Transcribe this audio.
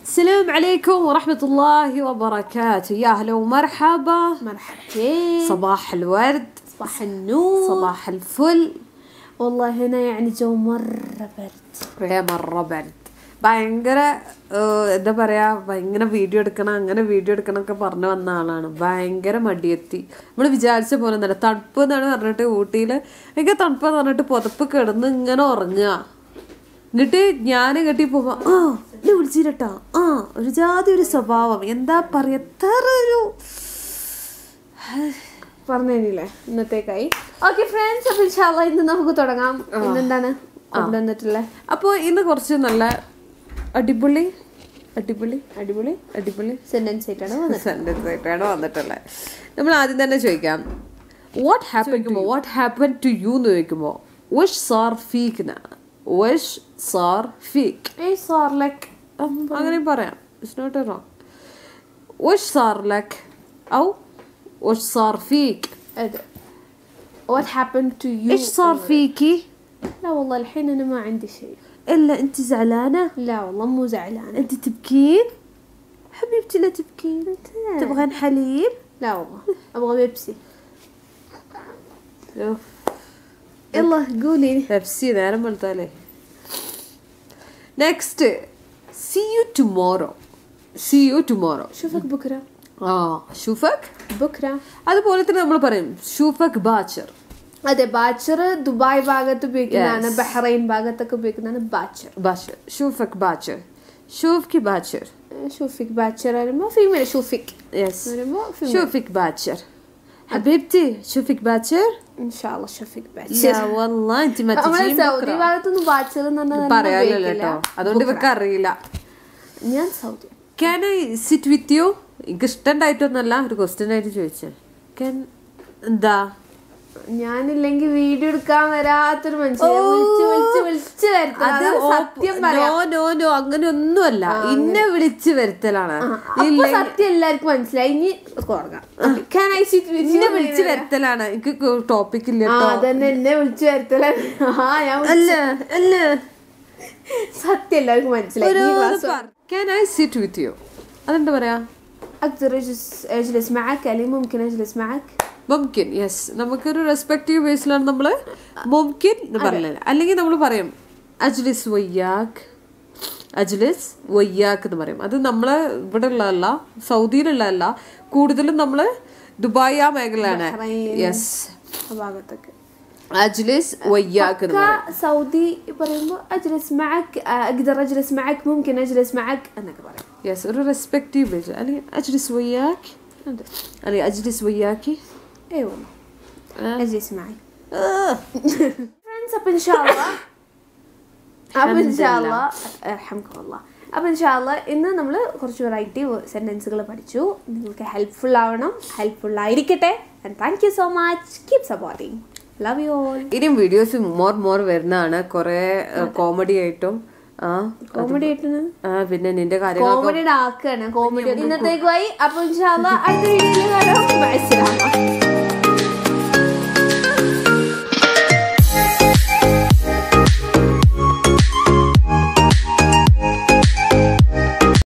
السلام عليكم ورحمة الله وبركاته يا أهلا ومرحبا مرحبتين صباح الورد صباح النور صباح الفل والله هنا يعني جو مرة برد ഏ മറ ബെഡ് ഭയങ്കര ഏഹ്, എന്താ പറയാ ഭയങ്കര വീഡിയോ എടുക്കണം അങ്ങനെ വീഡിയോ എടുക്കണം ഒക്കെ പറഞ്ഞു വന്ന ആളാണ് ഭയങ്കര മടിയെത്തി നമ്മൾ വിചാരിച്ച പോലെ തന്നെ തണുപ്പ് എന്നാണ് പറഞ്ഞിട്ട് ഊട്ടിയിൽ എനിക്ക് തണുപ്പ് എന്ന് പറഞ്ഞിട്ട് പുതപ്പ് കിടന്ന് ഇങ്ങനെ ഉറങ്ങുക എന്നിട്ട് ഞാൻ കെട്ടി പോകുമ്പോ ആ എന്നെ വിളിച്ചിരട്ടാ ആ ഒരു ജാതി ഒരു സ്വഭാവം എന്താ പറയാ എത്ര ഒരു പറഞ്ഞില്ലേ ഇന്നത്തേക്കായി ഓക്കെ ഫ്രണ്ട്സ് അപ്പൊ ഇൻഷാല്ല ഇന്ന് നമുക്ക് തുടങ്ങാം ഇന്നെന്താണ് കൊണ്ടുവന്നിട്ടുള്ള അപ്പോൾ ഇന്ന് കുറച്ച് നല്ല അടിപൊളി അടിപൊളി അടിപൊളി അടിപൊളി സെന്റൻസ് ആയിട്ടാണ് വന്നത് സെന്റൻസ് ആയിട്ടാണ് വന്നിട്ടുള്ളത് നമ്മൾ ആദ്യം തന്നെ ചോദിക്കാം what happen what happen to you എന്ന് ചോദിക്കുമ്പോൾ വിഷ് സാർ ഫീക്ക് വിഷ് സാർ ഫീക്ക് ഏയ് സാർ ലൈക്ക് അങ്ങനെ പറയാം ഇറ്റ്സ് നോട്ട് റോങ് വിഷ് സാർ ലക്ക് ഔ വിഷ് സാർ ഫീക്ക് أد- what happened to you ايش صار فيكي؟ لا والله الحين انا ما عندي شيء الا انت زعلانه؟ لا والله مو زعلانة انت تبكين؟ حبيبتي لا تبكين تبغين حليب؟ لا والله ابغى بيبسي اوف يلا قولي Pepsi നേരം വെളുത്താലേ next see you tomorrow see you tomorrow اشوفك بكرة ആ ഷുഫക് بكرة അതുപോലെ തന്നെ നമ്മൾ പറയും ഷുഫക് ബാച്ചർ അതെ ബാച്ചർ ദുബായ് ഭാഗത്ത് ഉപയോഗിക്കുന്നതാണ് ബഹ്റൈൻ ഭാഗത്തൊക്കെ ഉപയോഗിക്കുന്നതാണ് ബാച്ചർ ബാച്ചർ ഷുഫക് ബാച്ചർ ഷൂഫ്കി ബാച്ചർ ഷൂഫിക് ബാച്ചർ വരുമ്പോൾ ഫീമെയിൽ ഷൂഫിക് യെസ് വരുമ്പോൾ ഷൂഫിക് ബാച്ചർ حبيبتي شوفك باكر ഇൻഷാല്ല ഷഫീഖ് لا ബാച്ചർ والله انت ما നമ്മളെ تجين സൗദി بكره ഭാഗത്തൊന്നും ബാച്ചർ എന്ന് പറഞ്ഞാൽ പറയാലോ കേട്ടോ അതുകൊണ്ട് ഇവർക്ക് അറിയില്ല ഞാൻ Saudi can I sit with you എനിക്ക് ഇഷ്ടണ്ടായിട്ടൊന്നല്ല ഒരു ക്വസ്റ്റ്യൻ ആയിട്ട് ചോദിച്ചേ ക്യാൻ എന്താ ഞാനില്ലെങ്കിൽ വീഡിയോ എടുക്കാൻ വരാത്തൊരു മനുഷ്യൻ വിളിച്ച് വിളിച്ച് വിളിച്ച് വരുത്തണം അത് അതാണ് സത്യം പറയാം നോ നോ നോ അങ്ങനെ ഒന്നുമല്ല ഇന്നെ വിളിച്ച് വരുത്തലാണ് അപ്പൊ സത്യം എല്ലാവർക്കും മനസ്സിലായി ഇനി തുടങ്ങാം Can I sit with you? ഇന്നെ വിളിച്ച് വരുത്തലാണ് എനിക്ക് ടോപ്പിക് ഇല്ല ആ കേട്ടോ അതന്നെ എന്നെ വിളിച്ച് വരുത്തലാണ് ആ ഞാൻ വിളി- അല്ല അല്ല സത്യം എല്ലാവർക്കും മനസ്സിലായി ഇനി class can I sit with you അതെന്താ പറയാ اقدر اجلس اجلس معك علي ممكن اجلس معك മുംകിൻ യെസ് നമുക്കൊരു റെസ്പെക്റ്റീവ് ബേസിലാണ് നമ്മൾ മുംകിൻ എന്ന് പറഞ്ഞത് അല്ലെങ്കിൽ നമ്മൾ പറയും അജ്ലിസ് വയ്യാക്ക് അജ്ലിസ് വയ്യാക്ക് എന്ന് പറയും അത് നമ്മളെ ഇവിടെ ഉള്ളതല്ല സൗദിയിലുള്ളതല്ല കൂടുതലും നമ്മൾ ദുബായ് ആ മേഖലയാണ് യെസ് ആ ഭാഗത്തൊക്കെ അജ്ലിസ് വയ്യാക്ക് എന്ന് പറയും ക- സൗദി പറയുമ്പോൾ അജ്ലസ് معك اقدر اجلس معك ممكن اجلس معك എന്നൊക്കെ പറയും യെസ് ഒരു റെസ്പെക്റ്റീവ് ബേസ് അല്ലെങ്കിൽ അജ്ലിസ് വയ്യാക്ക് അല്ലെങ്കിൽ അജ്ലിസ് വയ്യാക്കി اي والله اجلس معي ഫ്രണ്ട്സ് അപ്പൊ ഇൻഷാല്ല അപ്പൊ ഇൻഷാല്ല അൽഹംദുലില്ലാ അപ്പൊ ഇൻഷാല്ല ഇന്ന് നമ്മൾ കുറച്ച് വെറൈറ്റി സെന്റൻസുകൾ പഠിച്ചു നിങ്ങൾക്ക് ഹെൽപ്ഫുൾ ആവണം ഹെൽപ്ഫുൾ ആയിരിക്കട്ടെ and thank you so much keep supporting love you all ഇനിയും വീഡിയോസ് മോർ മോർ വരുന്നതാണ് കുറെ കോമഡി ആയിട്ടും ആ കോമഡി ആയിട്ടാണ് ആ, പിന്നെ നിന്റെ കാര്യങ്ങൾ കോമഡിയുടെ ആക്കാണ് കോമഡി ഇന്നത്തേക്കുമായി അപ്പൊ ഇൻഷാല്ല അടുത്ത വീഡിയോയിൽ കാണാം ബൈ, അസ്സലാമു അലൈക്കും.